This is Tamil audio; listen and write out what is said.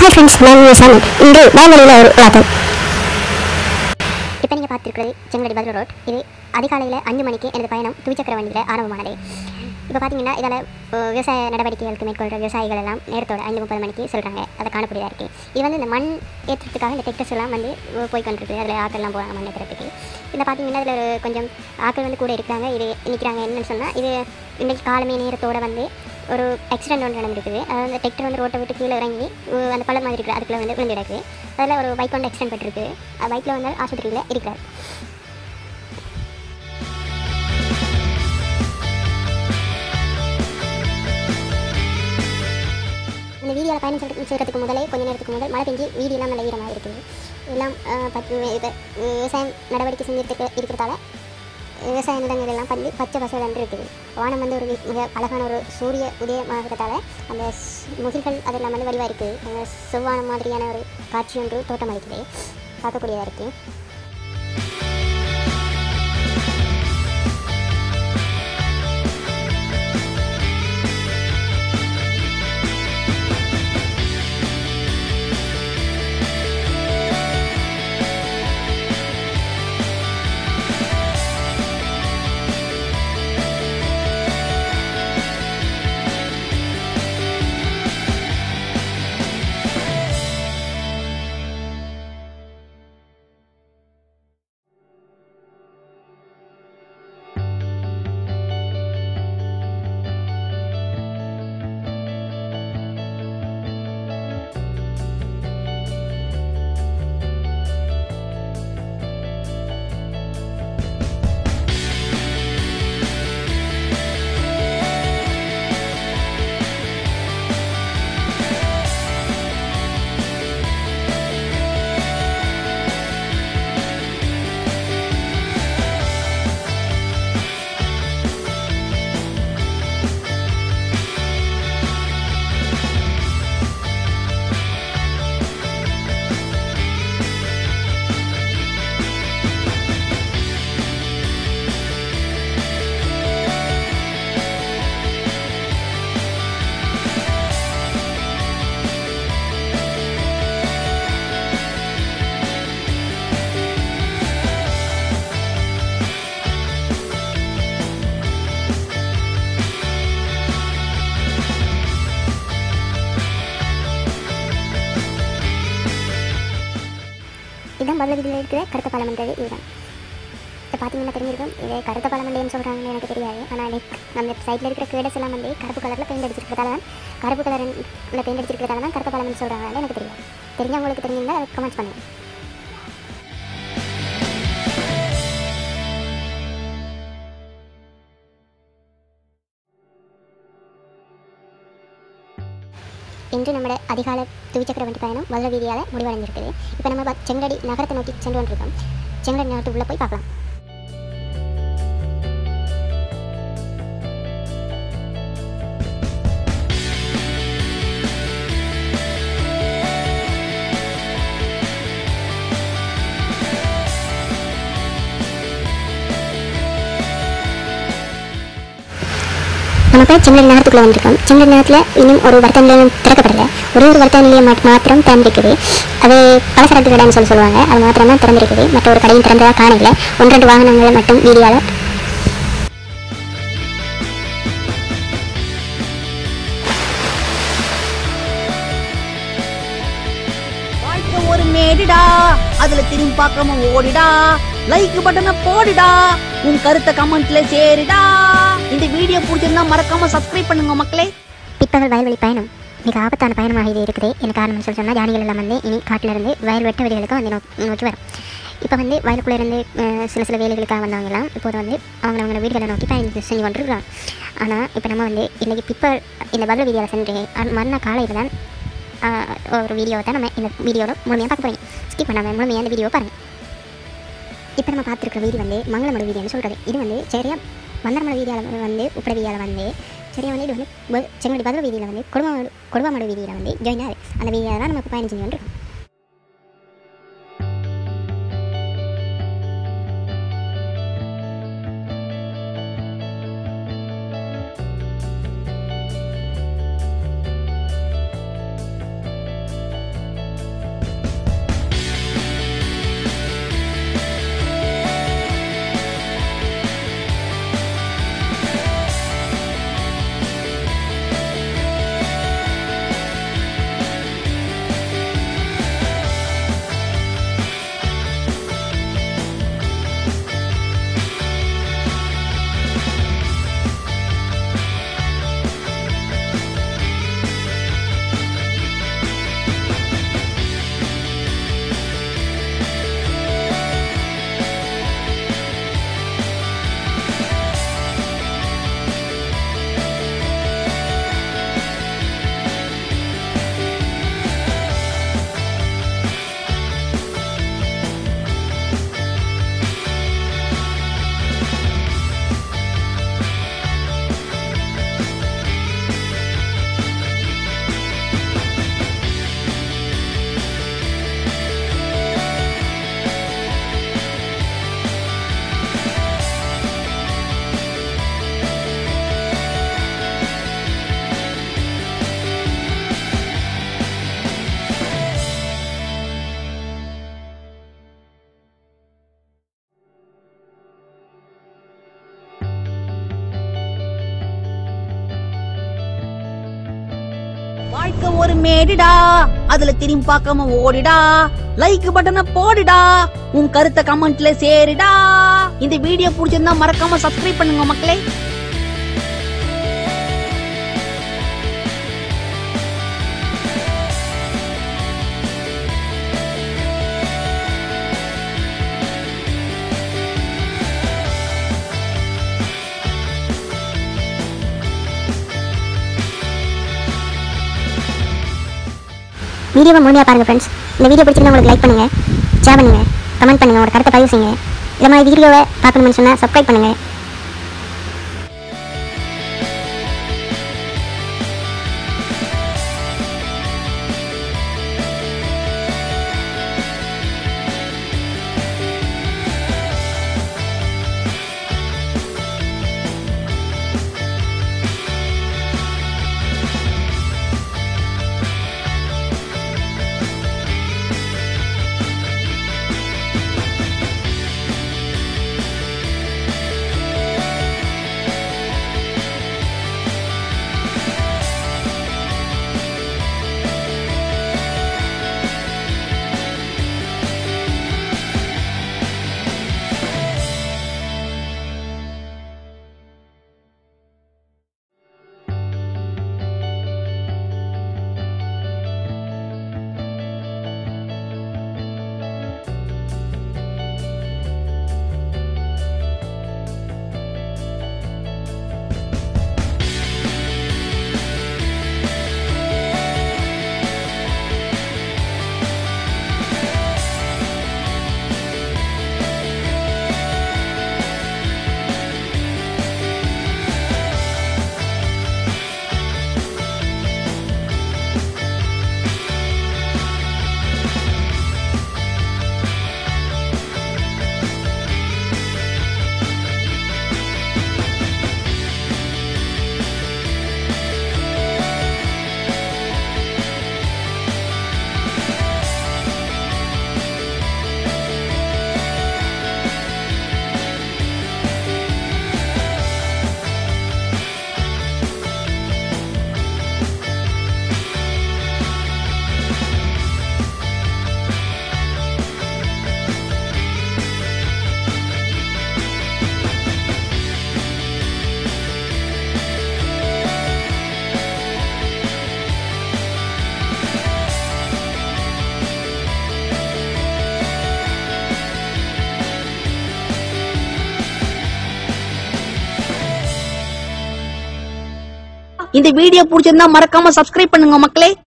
ஹாய் ஃப்ரெண்ட்ஸ் நான் உங்கள் சாமி இன்று வானொலியில் ஒரு விளாட்டம் இப்போ நீங்கள் பார்த்துருக்கிறது செங்கடி பதில் ரோட் இது அதிகாலையில் அஞ்சு மணிக்கு எனது பயணம் துவிச்சக்கர வண்டியில் ஆரம்பமானது இப்போ பார்த்தீங்கன்னா இதால் விவசாய நடவடிக்கைகளுக்கு மேற்கொள்கிற விவசாயிகள் எல்லாம் நேரத்தோட ஐந்து முப்பது மணிக்கு சொல்கிறாங்க அதை காணக்கூடியதாக இருக்குது இது வந்து இந்த மண் ஏற்றுறதுக்காக இந்த டெக்டர்ஸ் எல்லாம் வந்து போய் கொண்டிருக்கு அதில் ஆக்கள்லாம் போகிறாங்க மண் ஏற்றுறதுக்கு இதில் பார்த்தீங்கன்னா இதில் ஒரு கொஞ்சம் ஆக்கள் வந்து கூட இருக்கிறாங்க இது நிற்கிறாங்க என்னன்னு சொன்னால் இது இன்றைக்கி காலமே நேரத்தோட வந்து ஒரு ஆக்சிடென்ட் ஒன்று நடந்திருக்குது அதாவது அந்த டெக்டர் வந்து ரோட்டை விட்டு கீழே இறங்கி உ- அந்த பள்ளம் மாதிரி இருக்குது அதுக்குள்ளே வந்து விழுந்து கிடக்கு அதில் ஒரு பைக் வந்து ஆக்சிடென்ட் பட்டிருக்கு பைக்கில் வந்து ஆஸ்பத்திரியில் இருக்கிறார் இந்த வீடியோவில் பயணம் செய்ய- செய்யறதுக்கு முதலே கொஞ்ச நேரத்துக்கு முதல் மழை பெஞ்சு வீடியெல்லாம் நல்ல ஈரமாக இருக்குது எல்லாம் அஹ், பத்து இது விவசாயம் நடவடிக்கை செஞ்சுட்டு இருக்கிறதால விவசாய நிலங்கள் எல்லாம் பண்ணி பச்சை பசல் இருக்குது வானம் வந்து ஒரு வி- மிக அழகான ஒரு சூரிய உதயமாகிறதால அந்த ஸ்- முகில்கள் அதெல்லாம் வந்து வடிவாக இருக்குது அந்த செவ்வானம் மாதிரியான ஒரு காட்சி ஒன்று தோட்டம் அளிக்குது பார்க்கக்கூடியதாக இருக்குது இதுதான் பதில் வீதியில் இருக்கிற கருத்த பாலமன்றது இதுதான் இப்போ பார்த்தீங்கன்னா தெரிஞ்சிருக்கும் இது கருத்த பாலமண்டேன்னு சொல்கிறாங்கன்னு எனக்கு தெரியாது ஆனால் லைக் அந்த சைடில் இருக்கிற கேடஸ் எல்லாம் வந்து கருப்பு கலரில் பெயிண்ட் அடிச்சிருக்கிறதால தான் கருப்பு கலரில் பெயிண்ட் அடிச்சிருக்கிறதால தான் கருத்த பாலமன் சொல்கிறாங்க எனக்கு தெரியாது தெரிஞ்சவங்களுக்கு தெரிஞ்சிருந்தா அதை கமெண்ட்ஸ் பண்ணுங்கள் இன்று நம்மளோட அதிகால துவிச்சக்கர வண்டி பயணம் வல்ல வீதியால் முடிவடைஞ்சிருக்குது இப்போ நம்ம ப- செங்கடி நகரத்தை நோக்கி சென்று கொண்டிருக்கோம் செங்கடி நகரத்துக்குள்ளே போய் பார்க்கலாம் நம்ம போய் செங்கல் நகரத்துக்குள்ள வந்திருக்கோம் செங்கல் நகரத்தில் இன்னும் ஒரு வர்த்தக நிலையம் திறக்கப்படலை ஒரே ஒரு வர்த்தக நிலையம் மாத்- மாத்திரம் திறந்திருக்குது அது பலசரக்கு கடைன்னு சொல்லி சொல்லுவாங்க அது மாத்திரம் தான் திறந்திருக்குது மற்ற ஒரு கடையும் திறந்ததாக காணல ஒன்று ரெண்டு வாகனங்களை மட்டும் வீடியோவில் வாழ்க்கை ஒரு மேடிடா அதுல திரும்பி பார்க்காம ஓடிடா லைக் பட்டனை போடுடா உன் கருத்தை கமெண்ட்ல சேருடா இந்த வீடியோ பிடிச்சிருந்தா மறக்காம சப்ஸ்கிரைப் பண்ணுங்க மக்களே பிற்பகல் வயல்வெளி பயணம் மிக ஆபத்தான பயணமாக இது இருக்குது என்ன காரணம்னு சொல்லி சொன்னால் ஜானிகள் எல்லாம் வந்து இனி காட்டில் இருந்து வயல் வெட்ட வெளிகளுக்கு வந்து நோக்கி நோக்கி வரும் இப்போ வந்து வயலுக்குள்ளே இருந்து அஹ், சில சில வேலைகளுக்காக வந்தவங்க எல்லாம் இப்போது வந்து அவங்க அவங்க வீடுகளை நோக்கி பயணம் செஞ்சு கொண்டிருக்கிறாங்க ஆனால் இப்போ நம்ம வந்து இன்றைக்கி பிற்பகல் இந்த வல்ல வீடியோவில் சென்று அன்- மறுநாள் காலையில் தான் ஆஹ், ஒரு வீடியோவை தான் நம்ம இந்த வீடியோவில் முழுமையாக பார்க்க போகிறீங்க ஸ்கிப் பண்ணாமல் முழுமையாக இந்த வீடியோவை பாருங்கள் இப்போ நம்ம பார்த்துருக்குற வீதி வந்து மங்களமடு வீதின்னு சொல்கிறது இது வந்து சரியா மந்தரமட வீதியால் வந்து உப்பட வீதியால் வந்து சரியா வந்து இது வந்து ப- செங்கடி பதில் வீதியில் வந்து கொடுவாமடு கொடுவாமடு வீதியில் வந்து ஜாயின் ஆகுது அந்த வீதியால் தான் நம்ம இப்போ பயணம் செஞ்சு வந்துருக்கோம் ஒரு மேடுடா அதுல திரும்பி பார்க்காம ஓடிடா லைக் பட்டனை போடுடா உன் கருத்தை கமெண்ட்ல சேருடா இந்த வீடியோ பிடிச்சிருந்தா மறக்காம சப்ஸ்கிரைப் பண்ணுங்க மக்களே வீடியோவை முழுமையாக பாருங்கள் ஃப்ரெண்ட்ஸ் இந்த வீடியோ பிடிச்சிருந்தா உங்களுக்கு லைக் பண்ணுங்கள் ஷேர் பண்ணுங்கள் கமெண்ட் பண்ணுங்கள் உங்களோட கருத்தை பதிவு செய்யுங்க இந்த மாதிரி வீடியோவை பார்க்கணும்னு சொன்னால் சப்ஸ்கிரைப் பண்ணுங்கள் இந்த வீடியோ பிடிச்சிருந்தா மறக்காம சப்ஸ்கிரைப் பண்ணுங்க மக்களே